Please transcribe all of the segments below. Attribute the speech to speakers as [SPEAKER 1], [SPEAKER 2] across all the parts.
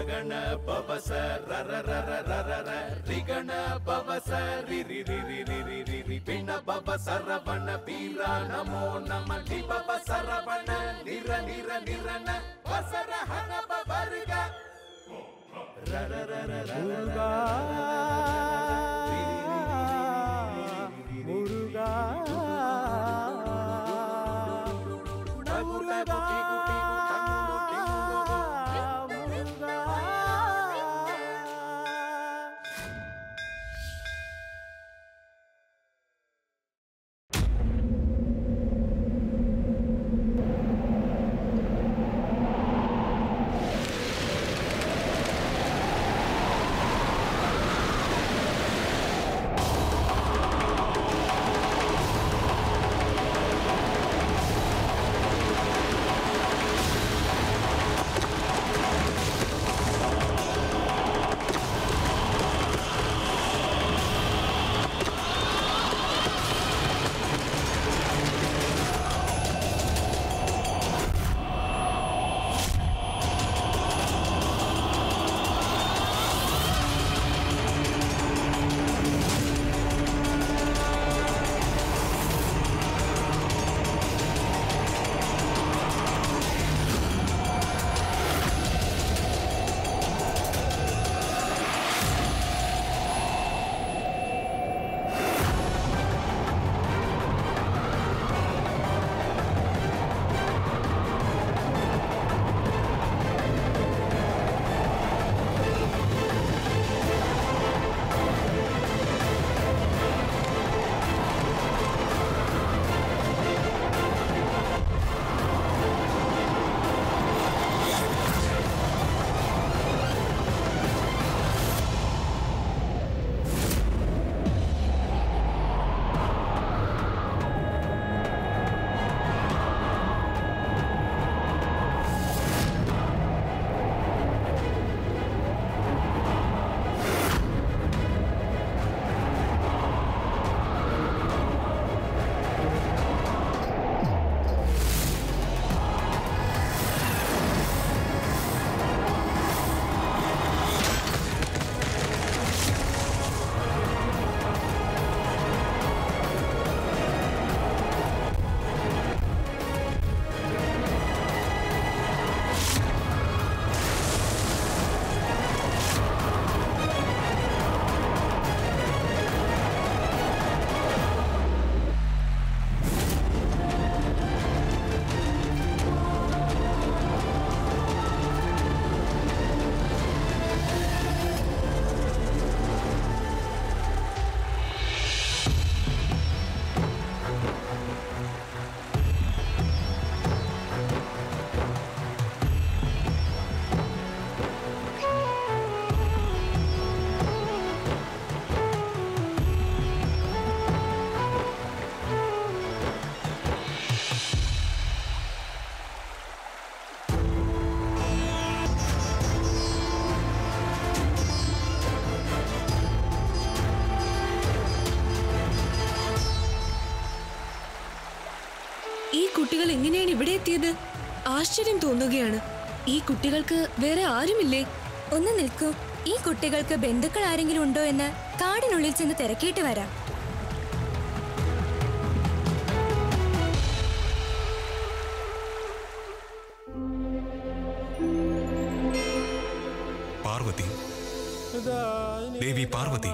[SPEAKER 1] ರಗಣ ಪವಸ ರರ ರರ ರರ ರ ರಿಗಣ ಪವಸ ರಿ ರಿ ರಿ ರಿ ರಿ ರಿ ರಿ ರಿ ಪಿಣ ಪವ ಸರವಣ ಪೀರ ನಮೋ ನಮ ಲಿ ಪವ ಸರವಣ ನಿರ ನಿರ ನಿರನ ವಸರ ಹನ ಪವರ್ಗ ರರ ರರ ರರ
[SPEAKER 2] முருகா முருகா முருகா முருகா
[SPEAKER 3] ഈ കുട്ടികൾ എങ്ങനെയാണ് ഇവിടെ എത്തിയത് ആശ്ചര്യം തോന്നുകയാണ് ഈ കുട്ടികൾക്ക് വേറെ ആരുമില്ലേ
[SPEAKER 4] ഒന്ന് നിൽക്കൂ ഈ കുട്ടികൾക്ക് ബന്ധുക്കൾ ആരെങ്കിലും ഉണ്ടോ എന്ന് കാടിനുള്ളിൽ ചെന്ന് തിരക്കിയിട്ട് വരാം
[SPEAKER 5] പാർവതി ദേവി പാർവതി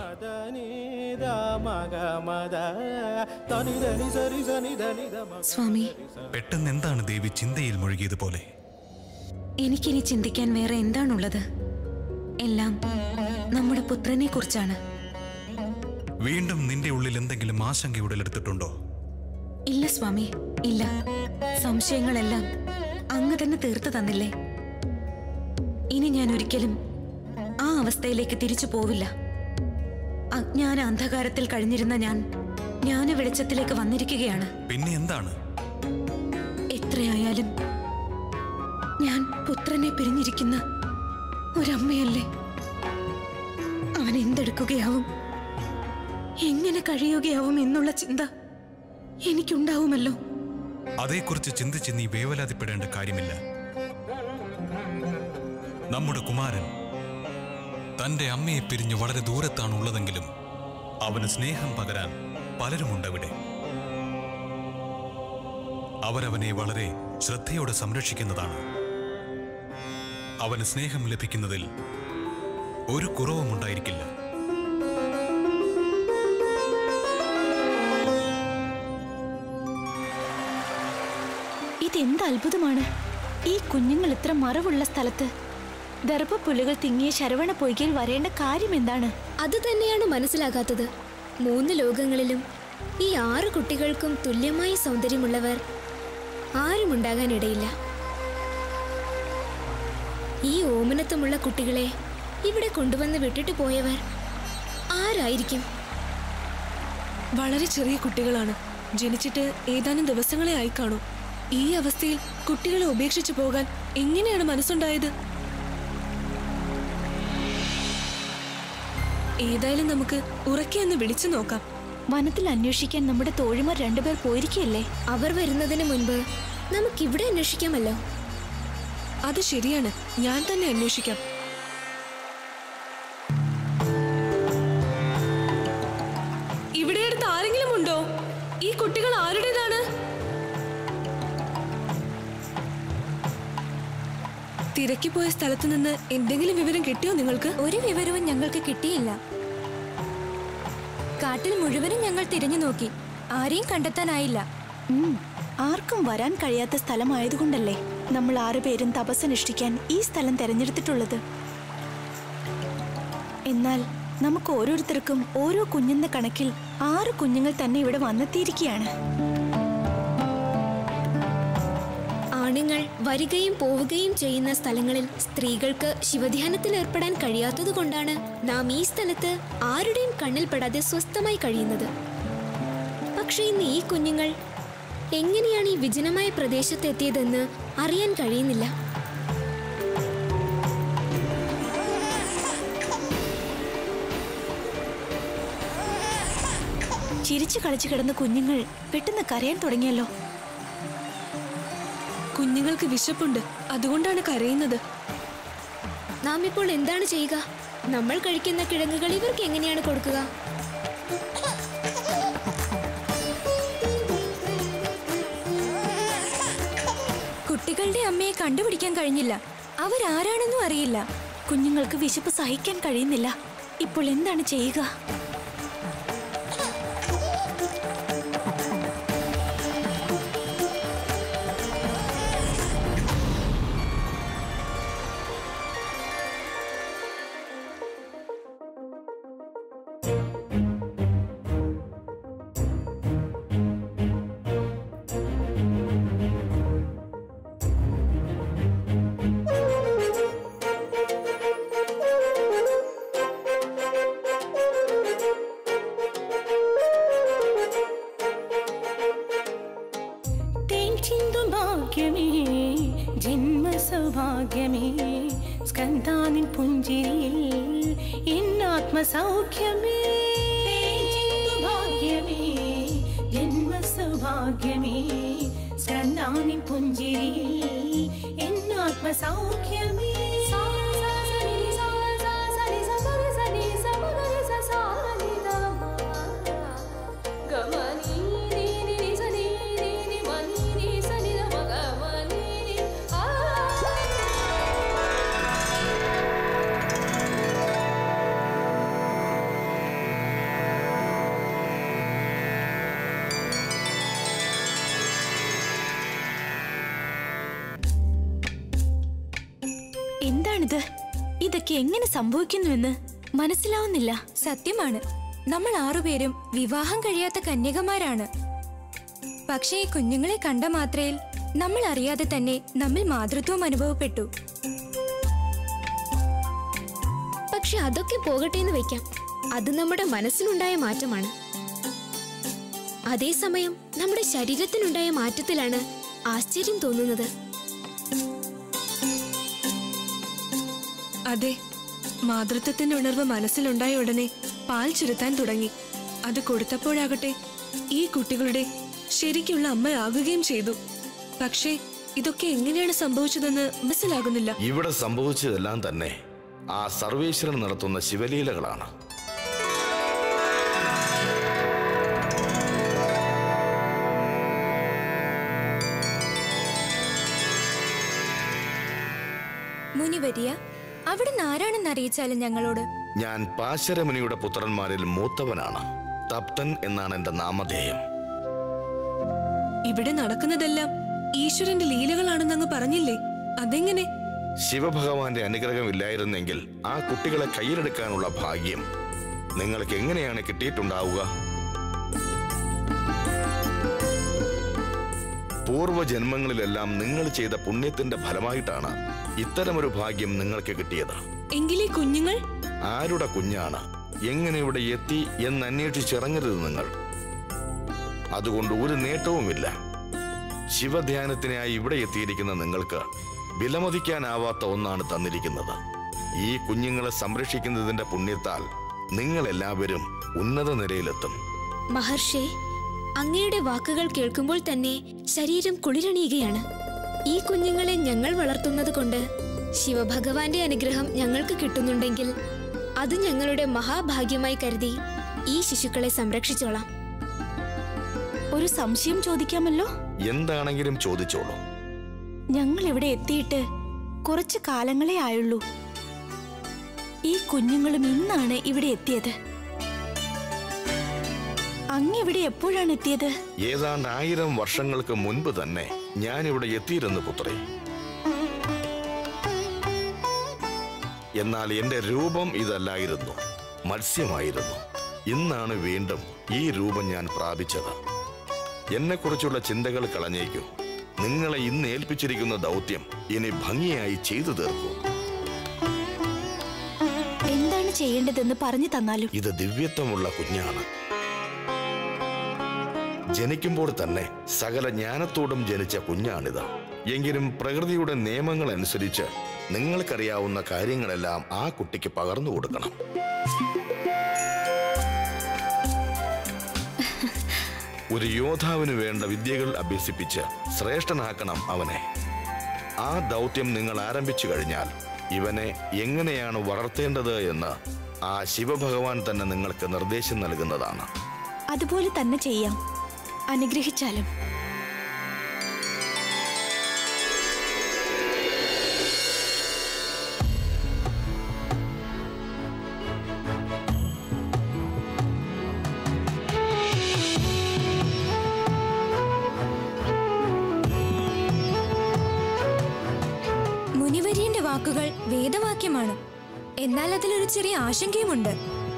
[SPEAKER 6] സ്വാമി
[SPEAKER 5] പെട്ടെന്ന് എന്താണ് ദേവി ചിന്തയിൽ മുഴുകിയതുപോലെ
[SPEAKER 6] എനിക്കിനി ചിന്തിക്കാൻ വേറെ എന്താണുള്ളത് എല്ലാം നമ്മുടെ പുത്രനെ കുറിച്ചാണ്
[SPEAKER 5] വീണ്ടും നിന്റെ ഉള്ളിൽ എന്തെങ്കിലും ആശങ്ക ഉടലെടുത്തിട്ടുണ്ടോ
[SPEAKER 6] ഇല്ല സ്വാമി ഇല്ല സംശയങ്ങളെല്ലാം അങ്ങ് തന്നെ തീർത്തു തന്നില്ലേ ഇനി ഞാൻ ഒരിക്കലും ആ അവസ്ഥയിലേക്ക് തിരിച്ചു പോവില്ല അജ്ഞാന അന്ധകാരത്തിൽ കഴിഞ്ഞിരുന്ന ഞാൻ ജ്ഞാന വെളിച്ചത്തിലേക്ക് വന്നിരിക്കുകയാണ്
[SPEAKER 5] പിന്നെ എന്താണ്
[SPEAKER 6] എത്രയായാലും ഞാൻ പുത്രനെ പിരിഞ്ഞിരിക്കുന്ന ഒരമ്മയല്ലേ അവൻ എന്തെടുക്കുകയാവും എങ്ങനെ കഴിയുകയാവും എന്നുള്ള ചിന്ത എനിക്കുണ്ടാവുമല്ലോ
[SPEAKER 5] അതേക്കുറിച്ച് ചിന്തിച്ച് നീ വേവലാതിപ്പെടേണ്ട കാര്യമില്ല നമ്മുടെ കുമാരൻ തന്റെ അമ്മയെ പിരിഞ്ഞ് വളരെ ദൂരത്താണ് ഉള്ളതെങ്കിലും അവന് സ്നേഹം പകരാൻ പലരുമുണ്ടവിടെ അവരവനെ വളരെ ശ്രദ്ധയോടെ സംരക്ഷിക്കുന്നതാണ് അവന് സ്നേഹം ലഭിക്കുന്നതിൽ ഒരു കുറവും ഉണ്ടായിരിക്കില്ല
[SPEAKER 2] ഇതെന്ത് അത്ഭുതമാണ് ഈ കുഞ്ഞുങ്ങൾ ഇത്ര മറവുള്ള സ്ഥലത്ത് ദർഭപ്പുല്ലുകൾ തിങ്ങിയ ശരവണ പൊയ്കയിൽ വരേണ്ട കാര്യം എന്താണ്
[SPEAKER 4] അത് തന്നെയാണ് മനസ്സിലാകാത്തത് മൂന്ന് ലോകങ്ങളിലും ഈ ആറ് കുട്ടികൾക്കും തുല്യമായ സൗന്ദര്യമുള്ളവർ ആരുമുണ്ടാകാനിടയില്ല ഈ ഓമനത്വമുള്ള കുട്ടികളെ ഇവിടെ കൊണ്ടുവന്ന് വിട്ടിട്ട് പോയവർ ആരായിരിക്കും
[SPEAKER 3] വളരെ ചെറിയ കുട്ടികളാണ് ജനിച്ചിട്ട് ഏതാനും ദിവസങ്ങളെ ആയി കാണൂ ഈ അവസ്ഥയിൽ കുട്ടികളെ ഉപേക്ഷിച്ചു പോകാൻ എങ്ങനെയാണ് മനസ്സുണ്ടായത് ഏതായാലും നമുക്ക് ഉറക്കെ ഒന്ന് വിളിച്ചു നോക്കാം
[SPEAKER 2] വനത്തിൽ അന്വേഷിക്കാൻ നമ്മുടെ തോഴിമാർ രണ്ടുപേർ പോയിരിക്കുകയല്ലേ
[SPEAKER 4] അവർ വരുന്നതിന് മുൻപ് നമുക്കിവിടെ അന്വേഷിക്കാമല്ലോ
[SPEAKER 3] അത് ശരിയാണ് ഞാൻ തന്നെ അന്വേഷിക്കാം ഇവിടെ അടുത്ത് ആരെങ്കിലും ഉണ്ടോ ഈ കുട്ടികൾ ആരുടേതാണ് തിരക്കിപ്പോയ സ്ഥലത്ത് നിന്ന് എന്തെങ്കിലും വിവരം കിട്ടിയോ നിങ്ങൾക്ക്
[SPEAKER 4] ഒരു വിവരവും ഞങ്ങൾക്ക് കിട്ടിയില്ല കാട്ടിൽ മുഴുവനും ഞങ്ങൾ തിരഞ്ഞു നോക്കി ആരെയും കണ്ടെത്താനായില്ല
[SPEAKER 2] ഉം, ആർക്കും വരാൻ കഴിയാത്ത സ്ഥലമായതുകൊണ്ടല്ലേ നമ്മൾ ആറുപേരും തപസ്സനുഷ്ഠിക്കാൻ ഈ സ്ഥലം തെരഞ്ഞെടുത്തിട്ടുള്ളത് എന്നാൽ നമുക്ക് ഓരോരുത്തർക്കും ഓരോ കുഞ്ഞെന്ന കണക്കിൽ ആറ് കുഞ്ഞുങ്ങൾ തന്നെ ഇവിടെ വന്നെത്തിയിരിക്കുകയാണ്
[SPEAKER 4] ആണുങ്ങൾ വരികയും പോവുകയും ചെയ്യുന്ന സ്ഥലങ്ങളിൽ സ്ത്രീകൾക്ക് ശിവധ്യാനത്തിൽ ഏർപ്പെടാൻ കഴിയാത്തതുകൊണ്ടാണ് നാം ഈ സ്ഥലത്ത് ആരുടെയും കണ്ണിൽപ്പെടാതെ സ്വസ്ഥമായി കഴിയുന്നത് പക്ഷേ ഇന്ന് ഈ കുഞ്ഞുങ്ങൾ എങ്ങനെയാണ് ഈ വിജനമായ പ്രദേശത്ത് എത്തിയതെന്ന് അറിയാൻ കഴിയുന്നില്ല
[SPEAKER 2] ചിരിച്ചു കളിച്ചു കിടന്ന കുഞ്ഞുങ്ങൾ പെട്ടെന്ന് കരയാൻ തുടങ്ങിയല്ലോ
[SPEAKER 3] കുഞ്ഞുങ്ങൾക്ക് വിശപ്പുണ്ട് അതുകൊണ്ടാണ് കരയുന്നത്
[SPEAKER 4] നാം ഇപ്പോൾ എന്താണ് ചെയ്യുക നമ്മൾ കഴിക്കുന്ന കിഴങ്ങുകൾ ഇവർക്ക് എങ്ങനെയാണ് കൊടുക്കുക കുട്ടികളുടെ അമ്മയെ കണ്ടുപിടിക്കാൻ കഴിഞ്ഞില്ല അവരാരാണെന്നും അറിയില്ല
[SPEAKER 2] കുഞ്ഞുങ്ങൾക്ക് വിശപ്പ് സഹിക്കാൻ കഴിയുന്നില്ല ഇപ്പോൾ എന്താണ് ചെയ്യുക
[SPEAKER 7] തേൻ ചിന്തു ഭാഗ്യമേ ജന്മ സൗഭാഗ്യമേ സ്കന്ദാനിൻ പുഞ്ചിരിയിൽ എന്നാത്മസൗഖ്യമേ തേൻ ചിന്തു ഭാഗ്യമേ ജന്മ സൗഭാഗ്യമേ സ്കന്ദാനിൻ പുഞ്ചിരിയിൽ എന്നാത്മസൗഖ്യമേ
[SPEAKER 2] എന്താണിത് ഇതൊക്കെ എങ്ങനെ സംഭവിക്കുന്നുവെന്ന് മനസ്സിലാവുന്നില്ല
[SPEAKER 4] സത്യമാണ് നമ്മൾ ആറുപേരും വിവാഹം കഴിയാത്ത കന്യകമാരാണ് പക്ഷേ ഈ കുഞ്ഞുങ്ങളെ കണ്ട മാത്രയിൽ നമ്മൾ അറിയാതെ തന്നെ നമ്മിൽ മാതൃത്വം അനുഭവപ്പെട്ടു പക്ഷെ അതൊക്കെ പോകട്ടെ എന്ന് വെക്കാം അത് നമ്മുടെ മനസ്സിനുണ്ടായ മാറ്റമാണ് അതേസമയം നമ്മുടെ ശരീരത്തിനുണ്ടായ മാറ്റത്തിലാണ് ആശ്ചര്യം തോന്നുന്നത്
[SPEAKER 3] അതെ മാതൃത്വത്തിന്റെ ഉണർവ് മനസ്സിലുണ്ടായ ഉടനെ പാൽ ചുരുത്താൻ തുടങ്ങി അത് കൊടുത്തപ്പോഴാകട്ടെ ഈ കുട്ടികളുടെ ശരിക്കുള്ള അമ്മയാകുകയും ചെയ്തു പക്ഷേ ഇതൊക്കെ എങ്ങനെയാണ് സംഭവിച്ചതെന്ന് മനസ്സിലാകുന്നില്ല
[SPEAKER 8] ഇവിടെ സംഭവിച്ചതെല്ലാം തന്നെ ആ സർവേശ്വരൻ നടത്തുന്ന ശിവലീലകളാണ്
[SPEAKER 9] മുനിവരിയ അവിടുന്ന് ആരാണെന്ന് അറിയിച്ചാലും ഞങ്ങളോട്
[SPEAKER 8] ഞാൻ പാശരമുനിയുടെ പുത്രന്മാരിൽ മൂത്തവനാണ് തപ്തൻ എന്നാണ് എന്റെ നാമധേയം
[SPEAKER 3] ഇവിടെ നടക്കുന്നതെല്ലാം ഈശ്വരന്റെ ലീലകളാണെന്നങ്ങ് പറഞ്ഞില്ലേ അതെങ്ങനെ
[SPEAKER 8] ശിവഭഗവാന്റെ അനുഗ്രഹമില്ലായിരുന്നെങ്കിൽ ആ കുട്ടികളെ കയ്യിലെടുക്കാനുള്ള ഭാഗ്യം നിങ്ങൾക്ക് എങ്ങനെയാണ് കിട്ടിയിട്ടുണ്ടാവുക പൂർവ്വജന്മങ്ങളിലെല്ലാം നിങ്ങൾ ചെയ്ത പുണ്യത്തിന്റെ ഫലമായിട്ടാണ് ഇത്തരമൊരു ഭാഗ്യം നിങ്ങൾക്ക് കിട്ടിയത്
[SPEAKER 3] എങ്കിലേ കുഞ്ഞുങ്ങൾ
[SPEAKER 8] ആരുടെ കുഞ്ഞാണ് എങ്ങനെ ഇവിടെ എത്തി എന്ന് അന്വേഷിച്ചിറങ്ങരുത് നിങ്ങൾ അതുകൊണ്ട് ഒരു നേട്ടവുമില്ല ശിവധ്യാനത്തിനായി ഇവിടെ എത്തിയിരിക്കുന്ന നിങ്ങൾക്ക് വിലമതിക്കാനാവാത്ത ഒന്നാണ് തന്നിരിക്കുന്നത് ഈ കുഞ്ഞുങ്ങളെ സംരക്ഷിക്കുന്നതിന്റെ പുണ്യത്താൽ നിങ്ങൾ എല്ലാവരും ഉന്നത നിലയിലെത്തും
[SPEAKER 4] മഹർഷേ അങ്ങയുടെ വാക്കുകൾ കേൾക്കുമ്പോൾ തന്നെ ശരീരം കുളിരണിയുകയാണ് ഈ കുഞ്ഞുങ്ങളെ ഞങ്ങൾ വളർത്തുന്നത് കൊണ്ട് ശിവഭഗവാന്റെ അനുഗ്രഹം ഞങ്ങൾക്ക് കിട്ടുന്നുണ്ടെങ്കിൽ അത് ഞങ്ങളുടെ മഹാഭാഗ്യമായി കരുതി ഈ ശിശുക്കളെ സംരക്ഷിച്ചോളാം
[SPEAKER 2] ഒരു സംശയം ചോദിക്കാമല്ലോ
[SPEAKER 8] എന്താണെങ്കിലും ചോദിച്ചോളൂ
[SPEAKER 2] ഞങ്ങൾ ഇവിടെ എത്തിയിട്ട് കുറച്ചു കാലങ്ങളെ ആയുള്ളൂ ഈ കുഞ്ഞുങ്ങളും ഇന്നാണ് ഇവിടെ എത്തിയത് അങ്ങിവിടെ എപ്പോഴാണ് എത്തിയത്
[SPEAKER 8] ഏതാണ്ട് ആയിരം വർഷങ്ങൾക്ക് മുൻപ് തന്നെ ഞാനിവിടെ എത്തിയിരുന്നു പുത്രി എന്നാൽ എന്റെ രൂപം ഇതല്ലായിരുന്നു മത്സ്യമായിരുന്നു ഇന്നാണ് വീണ്ടും ഈ രൂപം ഞാൻ പ്രാപിച്ചത് എന്നെക്കുറിച്ചുള്ള ചിന്തകൾ കളഞ്ഞേക്കൂ നിങ്ങളെ ഇന്ന് ഏൽപ്പിച്ചിരിക്കുന്ന ദൗത്യം ഇനി ഭംഗിയായി ചെയ്തു തീർക്കൂ
[SPEAKER 2] എന്താണ് ചെയ്യേണ്ടതെന്ന് പറഞ്ഞു തന്നാലും
[SPEAKER 8] ഇത് ദിവ്യത്വമുള്ള കുഞ്ഞാണ് ജനിക്കുമ്പോൾ തന്നെ സകല ജ്ഞാനത്തോടും ജനിച്ച കുഞ്ഞാണിത് എങ്കിലും പ്രകൃതിയുടെ നിയമങ്ങൾ അനുസരിച്ച് നിങ്ങൾക്കറിയാവുന്ന കാര്യങ്ങളെല്ലാം ആ കുട്ടിക്ക് പകർന്നു കൊടുക്കണം ഒരു യോദ്ധാവിന് വേണ്ട വിദ്യകൾ അഭ്യസിപ്പിച്ച് ശ്രേഷ്ഠനാക്കണം അവനെ ആ ദൗത്യം നിങ്ങൾ ആരംഭിച്ചു കഴിഞ്ഞാൽ ഇവനെ എങ്ങനെയാണ് വളർത്തേണ്ടത് എന്ന് ആ ശിവഭഗവാൻ തന്നെ നിങ്ങൾക്ക് നിർദ്ദേശം നൽകുന്നതാണ്
[SPEAKER 2] അതുപോലെ തന്നെ ചെയ്യാം അനുഗ്രഹിച്ചാലും
[SPEAKER 9] മുനിവര്യന്റെ വാക്കുകൾ വേദവാക്യമാണ് എന്നാൽ അതിലൊരു ചെറിയ ആശങ്കയുമുണ്ട്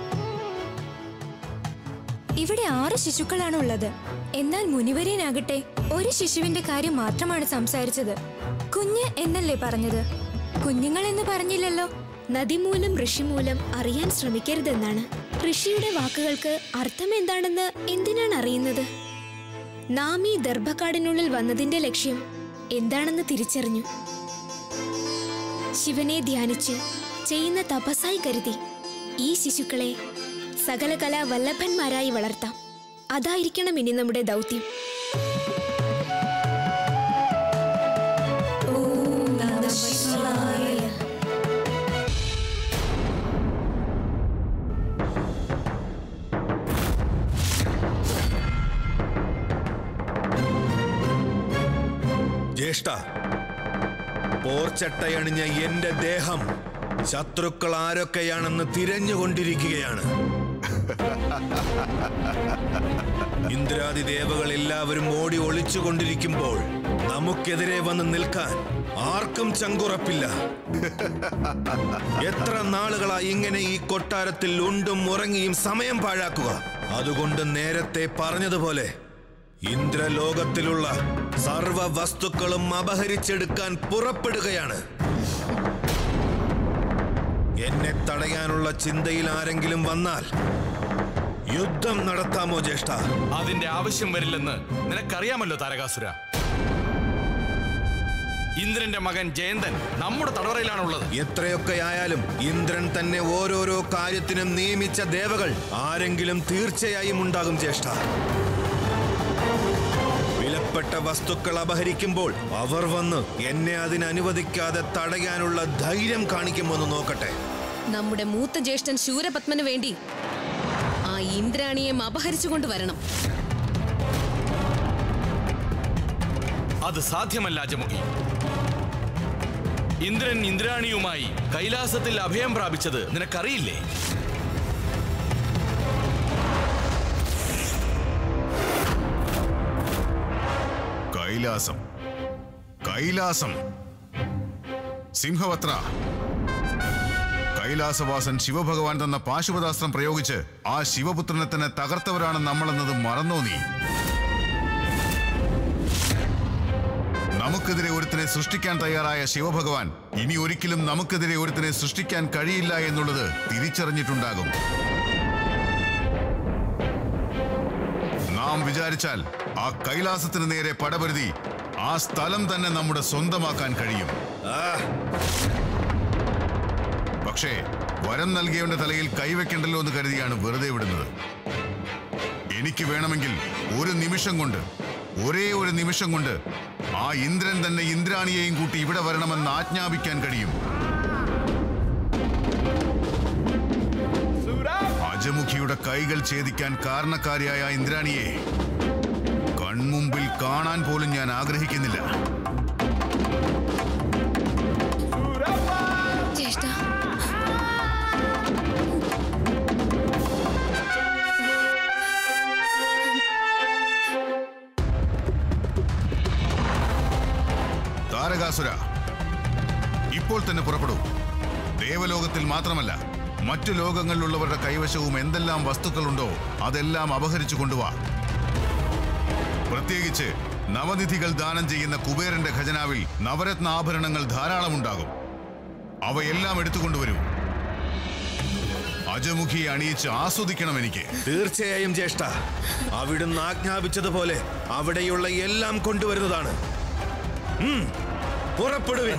[SPEAKER 9] ഇവിടെ ആറ് ശിശുക്കളാണ് ഉള്ളത് എന്നാൽ മുനിവര്യനാകട്ടെ ഒരു ശിശുവിന്റെ കാര്യം മാത്രമാണ് സംസാരിച്ചത് കുഞ്ഞ് എന്നല്ലേ പറഞ്ഞത് കുഞ്ഞുങ്ങൾ എന്ന് പറഞ്ഞില്ലല്ലോ
[SPEAKER 4] നദിമൂലം ഋഷിമൂലം അറിയാൻ ശ്രമിക്കരുതെന്നാണ് ഋഷിയുടെ വാക്കുകൾക്ക് അർത്ഥം എന്താണെന്ന് എന്തിനാണ് അറിയുന്നത് നാം ഈ ദർഭക്കാടിനുള്ളിൽ വന്നതിന്റെ ലക്ഷ്യം എന്താണെന്ന് തിരിച്ചറിഞ്ഞു ശിവനെ ധ്യാനിച്ച് ചെയ്യുന്ന തപസ്സായി കരുതി ഈ ശിശുക്കളെ സകല കലാ വല്ലഭന്മാരായി വളർത്താം അതായിരിക്കണം ഇനി നമ്മുടെ ദൗത്യം
[SPEAKER 10] ജ്യേഷ്ഠ പോർച്ചട്ടയണിഞ്ഞ എന്റെ ദേഹം ശത്രുക്കൾ ആരൊക്കെയാണെന്ന് തിരഞ്ഞുകൊണ്ടിരിക്കുകയാണ് ഇന്ദ്രാദി ദേവകൾ എല്ലാവരും ഓടി ഒളിച്ചുകൊണ്ടിരിക്കുമ്പോൾ നമുക്കെതിരെ വന്ന് നിൽക്കാൻ ആർക്കും ചങ്കുറപ്പില്ല എത്ര നാളുകളായി ഇങ്ങനെ ഈ കൊട്ടാരത്തിൽ ഉണ്ടും ഉറങ്ങിയും സമയം പാഴാക്കുക അതുകൊണ്ട് നേരത്തെ പറഞ്ഞതുപോലെ ഇന്ദ്രലോകത്തിലുള്ള സർവ വസ്തുക്കളും അപഹരിച്ചെടുക്കാൻ പുറപ്പെടുകയാണ് എന്നെ തടയാനുള്ള ചിന്തയിൽ ആരെങ്കിലും വന്നാൽ യുദ്ധം നടത്താമോ ജ്യേഷ്ഠ
[SPEAKER 5] അതിന്റെ ആവശ്യം വരില്ലെന്ന് നിനക്കറിയാമല്ലോ താരകാസുര ഇന്ദ്രന്റെ മകൻ ജയന്തൻ നമ്മുടെ തടവറയിലാണുള്ളത്
[SPEAKER 10] എത്രയൊക്കെ ആയാലും ഇന്ദ്രൻ തന്നെ ഓരോരോ കാര്യത്തിനും നിയമിച്ച ദേവകൾ ആരെങ്കിലും തീർച്ചയായും ഉണ്ടാകും ജ്യേഷ്ഠ വിലപ്പെട്ട വസ്തുക്കൾ അപഹരിക്കുമ്പോൾ അവർ വന്ന് എന്നെ അതിന് അനുവദിക്കാതെ തടയാനുള്ള ധൈര്യം കാണിക്കുമെന്ന് നോക്കട്ടെ
[SPEAKER 11] നമ്മുടെ മൂത്ത ജ്യേഷ്ഠൻ ശൂരപത്മന് വേണ്ടി ആ ഇന്ദ്രാണിയെ അപഹരിച്ചുകൊണ്ട് വരണം
[SPEAKER 8] അത് സാധ്യമല്ല അജമുഖി ഇന്ദ്രൻ ഇന്ദ്രാണിയുമായി കൈലാസത്തിൽ അഭയം പ്രാപിച്ചത് നിനക്കറിയില്ലേ
[SPEAKER 12] കൈലാസം കൈലാസം സിംഹവത്ര കൈലാസവാസൻ ശിവഭഗവാൻ തന്ന പാശുപതാസ്ത്രം പ്രയോഗിച്ച് ആ ശിവപുത്രനെ തന്നെ തകർത്തവരാണ് നമ്മളെന്നത് മറന്നോ നീ നമുക്കെതിരെ ഒരുത്തിനെ സൃഷ്ടിക്കാൻ തയ്യാറായ ശിവഭഗവാൻ ഇനി ഒരിക്കലും നമുക്കെതിരെ ഒരുത്തിനെ സൃഷ്ടിക്കാൻ കഴിയില്ല എന്നുള്ളത് തിരിച്ചറിഞ്ഞിട്ടുണ്ടാകും നാം വിചാരിച്ചാൽ ആ കൈലാസത്തിന് നേരെ പടപരുതി ആ സ്ഥലം തന്നെ നമ്മുടെ സ്വന്തമാക്കാൻ കഴിയും പക്ഷേ വരം നൽകിയവന്റെ തലയിൽ കൈവെക്കണ്ടല്ലോ എന്ന് കരുതിയാണ് വെറുതെ വിടുന്നത് എനിക്ക് വേണമെങ്കിൽ ഒരു നിമിഷം കൊണ്ട് ഒരേ ഒരു നിമിഷം കൊണ്ട് ആ ഇന്ദ്രൻ തന്നെ ഇന്ദ്രാണിയെയും കൂട്ടി ഇവിടെ വരണമെന്ന് ആജ്ഞാപിക്കാൻ കഴിയും അജമുഖിയുടെ കൈകൾ ഛേദിക്കാൻ കാരണക്കാരിയായ ആ ഇന്ദ്രാണിയെ കൺമുമ്പിൽ കാണാൻ പോലും ഞാൻ ആഗ്രഹിക്കുന്നില്ല
[SPEAKER 9] ജ്യേഷ്ഠ
[SPEAKER 12] താരകാസുര ഇപ്പോൾ തന്നെ പുറപ്പെടൂ ദേവലോകത്തിൽ മാത്രമല്ല മറ്റു ലോകങ്ങളിലുള്ളവരുടെ കൈവശവും എന്തെല്ലാം വസ്തുക്കളുണ്ടോ അതെല്ലാം അപഹരിച്ചു കൊണ്ടുവാ പ്രത്യേകിച്ച് നവനിധികൾ ദാനം ചെയ്യുന്ന കുബേരന്റെ ഖജനാവിൽ നവരത്ന ആഭരണങ്ങൾ ധാരാളമുണ്ടാകും അവയെല്ലാം എടുത്തുകൊണ്ടുവരൂ അജമുഖിയെ അണിയിച്ച് ആസ്വദിക്കണം എനിക്ക്
[SPEAKER 10] തീർച്ചയായും ജ്യേഷ്ഠ അവിടുന്ന് ആജ്ഞാപിച്ചതുപോലെ അവിടെയുള്ള എല്ലാം കൊണ്ടുവരുന്നതാണ് ഉം, പുറപ്പെടുവിൻ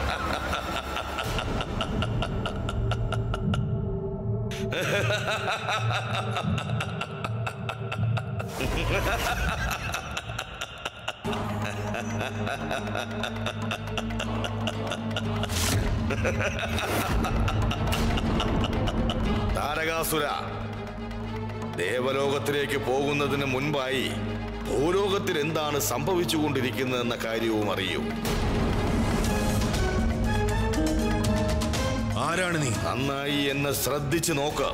[SPEAKER 8] താരകാസുര ദേവലോകത്തിലേക്ക് പോകുന്നതിന് മുൻപായി ഭൂലോകത്തിൽ എന്താണ് സംഭവിച്ചുകൊണ്ടിരിക്കുന്നതെന്ന കാര്യവും അറിയൂ
[SPEAKER 10] ആരാണ് നീ
[SPEAKER 8] നന്നായി എന്നെ ശ്രദ്ധിച്ചു നോക്ക്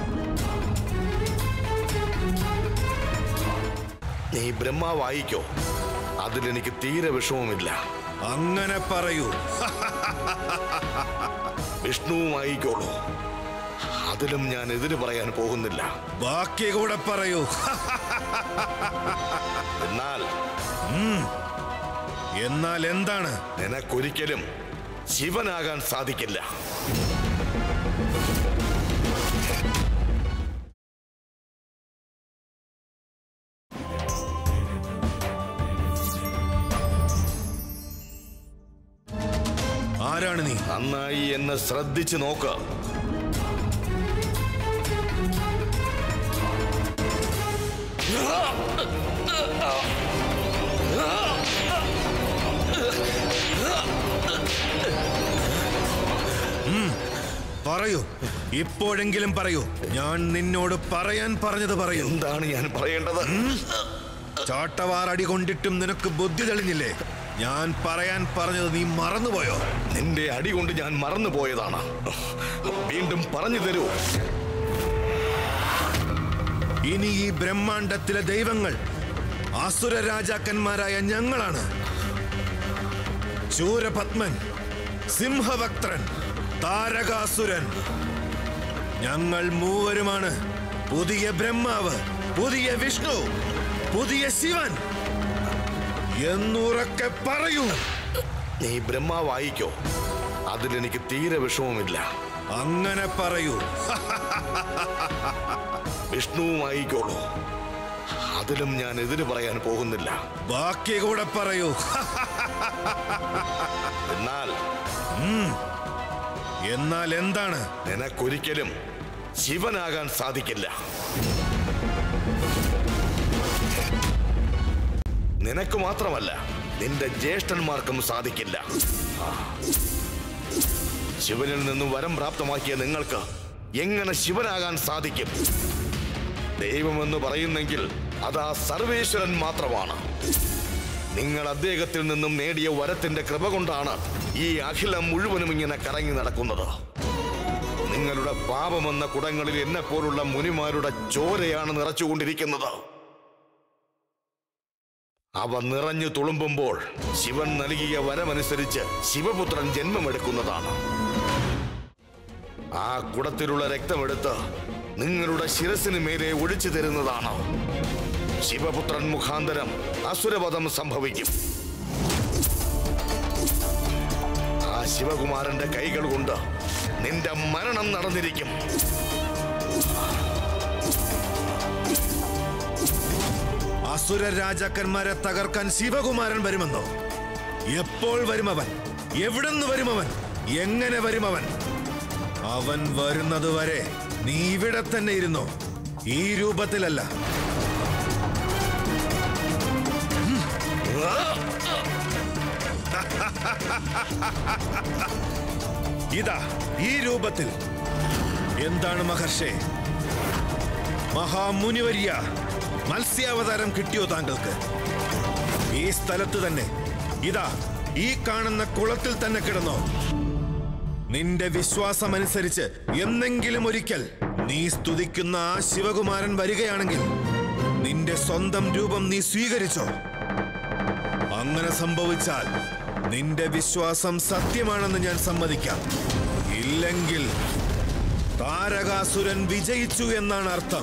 [SPEAKER 8] നീ ബ്രഹ്മാവായിക്കോ അതിലെനിക്ക് തീരെ വിഷമമില്ല
[SPEAKER 10] അങ്ങനെ പറയൂ
[SPEAKER 8] വിഷ്ണുവുമായിക്കോളൂ അതിലും ഞാൻ എതിര് പറയാൻ പോകുന്നില്ല
[SPEAKER 10] ബാക്കി കൂടെ പറയൂ
[SPEAKER 8] എന്നാൽ
[SPEAKER 10] ഉം, എന്നാൽ എന്താണ്
[SPEAKER 8] നിനക്കൊരിക്കലും ശിവനാകാൻ സാധിക്കില്ല
[SPEAKER 10] ആരാണ് നീ
[SPEAKER 8] നന്നായി എന്നെ ശ്രദ്ധിച്ചു നോക്ക്
[SPEAKER 10] ഉം, പറയൂ ഇപ്പോഴെങ്കിലും പറയൂ ഞാൻ നിന്നോട് പറയാൻ പറഞ്ഞത് പറയൂ
[SPEAKER 8] എന്താണ് ഞാൻ പറയേണ്ടത്
[SPEAKER 10] ചാട്ടവാർ അടി കൊണ്ടിട്ടും നിനക്ക് ബുദ്ധി തെളിഞ്ഞില്ലേ ഞാൻ പറയാൻ പറഞ്ഞത് നീ മറന്നുപോയോ
[SPEAKER 8] നിന്റെ അടി കൊണ്ട് ഞാൻ മറന്നു പോയതാണ് വീണ്ടും പറഞ്ഞു തരൂ
[SPEAKER 10] ഇനി ഈ ബ്രഹ്മാണ്ടത്തിലെ ദൈവങ്ങൾ അസുര രാജാക്കന്മാരായ ഞങ്ങളാണ് ശൂരപത്മൻ സിംഹവക്ത്രൻ താരകാസുരൻ ഞങ്ങൾ മൂവരുമാണ് പുതിയ ബ്രഹ്മാവ് പുതിയ വിഷ്ണു പുതിയ ശിവൻ എന്നുറക്കെ പറയൂ
[SPEAKER 8] നീ ബ്രഹ്മാവായിക്കോ അതിലെനിക്ക് തീരെ വിഷമമില്ല
[SPEAKER 10] അങ്ങനെ പറയൂ
[SPEAKER 8] വിഷ്ണുവുമായിക്കോളൂ അതിലും ഞാൻ എതിര് പറയാൻ പോകുന്നില്ല
[SPEAKER 10] ബാക്കി കൂടെ പറയൂ
[SPEAKER 8] എന്നാൽ
[SPEAKER 10] ഉം, എന്നാൽ എന്താണ്
[SPEAKER 8] നിനക്കൊരിക്കലും ശിവനാകാൻ സാധിക്കില്ല നിനക്ക് മാത്രമല്ല നിന്റെ ജ്യേഷ്ഠന്മാർക്കും സാധിക്കില്ല ആ. ശിവനിൽ നിന്നും വരം പ്രാപ്തമാക്കിയ നിങ്ങൾക്ക് എങ്ങനെ ശിവനാകാൻ സാധിക്കും ദൈവമെന്ന് പറയുന്നെങ്കിൽ അത് ആ സർവേശ്വരൻ മാത്രമാണ് നിങ്ങൾ അദ്ദേഹത്തിൽ നിന്നും നേടിയ വരത്തിന്റെ കൃപ കൊണ്ടാണ് ഈ അഖിലം മുഴുവനും ഇങ്ങനെ കറങ്ങി നടക്കുന്നത് നിങ്ങളുടെ പാപമെന്ന കുടങ്ങളിൽ എന്നെ പോലുള്ള മുനിമാരുടെ ചോരയാണ് നിറച്ചുകൊണ്ടിരിക്കുന്നത് അവ നിറഞ്ഞു തുളുമ്പുമ്പോൾ ശിവൻ നൽകിയ വരമനുസരിച്ച് ശിവപുത്രൻ ജന്മമെടുക്കുന്നതാണ് ആ കുടത്തിലുള്ള രക്തമെടുത്ത് നിങ്ങളുടെ ശിരസിന് മേലെ ഒഴിച്ചു തരുന്നതാണ് ശിവപുത്രൻ മുഖാന്തരം അസുരവധം സംഭവിക്കും ആ ശിവകുമാരന്റെ കൈകൾ കൊണ്ട് നിന്റെ മരണം നടന്നിരിക്കും
[SPEAKER 10] അസുര രാജാക്കന്മാരെ തകർക്കാൻ ശിവകുമാരൻ വരുമെന്നോ എപ്പോൾ വരുമവൻ എവിടുന്ന് വരുമവൻ എങ്ങനെ വരുമവൻ അവൻ വരുന്നത് വരെ നീ ഇവിടെ തന്നെ ഇരുന്നോ ഈ രൂപത്തിലല്ല ഇതാ ഈ രൂപത്തിൽ എന്താണ് മഹർഷേ മഹാമുനിവര്യ മത്സ്യാവതാരം കിട്ടിയോ താങ്കൾക്ക് ഈ സ്ഥലത്ത് തന്നെ ഇതാ ഈ കാണുന്ന കുളത്തിൽ തന്നെ കിടന്നോ നിന്റെ വിശ്വാസമനുസരിച്ച് എന്നെങ്കിലും ഒരിക്കൽ നീ സ്തുതിക്കുന്ന ആ ശിവകുമാരൻ വരികയാണെങ്കിൽ നിന്റെ സ്വന്തം രൂപം നീ സ്വീകരിച്ചോ അങ്ങനെ സംഭവിച്ചാൽ നിന്റെ വിശ്വാസം സത്യമാണെന്ന് ഞാൻ സമ്മതിക്കാം ഇല്ലെങ്കിൽ താരകാസുരൻ വിജയിച്ചു എന്നാണ് അർത്ഥം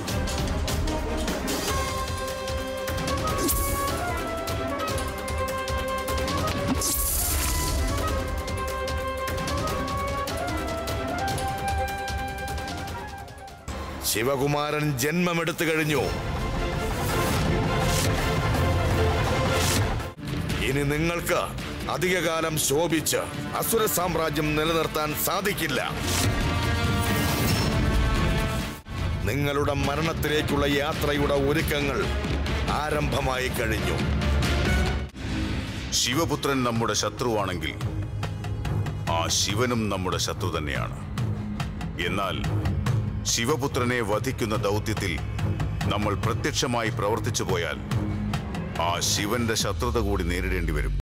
[SPEAKER 8] ശിവകുമാരൻ ജന്മമെടുത്തു കഴിഞ്ഞു ഇനി നിങ്ങൾക്ക് അധികകാലം ശോഭിച്ച് അസുര സാമ്രാജ്യം നിലനിർത്താൻ സാധിക്കില്ല നിങ്ങളുടെ മരണത്തിലേക്കുള്ള യാത്രയുടെ ഒരുക്കങ്ങൾ ആരംഭമായി കഴിഞ്ഞു
[SPEAKER 12] ശിവപുത്രൻ നമ്മുടെ ശത്രുവാണെങ്കിൽ ആ ശിവനും നമ്മുടെ ശത്രു തന്നെയാണ് എന്നാൽ ശിവപുത്രനെ വധിക്കുന്ന ദൗത്യത്തിൽ നമ്മൾ പ്രത്യക്ഷമായി പ്രവർത്തിച്ചു പോയാൽ ആ ശിവന്റെ ശത്രുത കൂടി നേരിടേണ്ടി വരും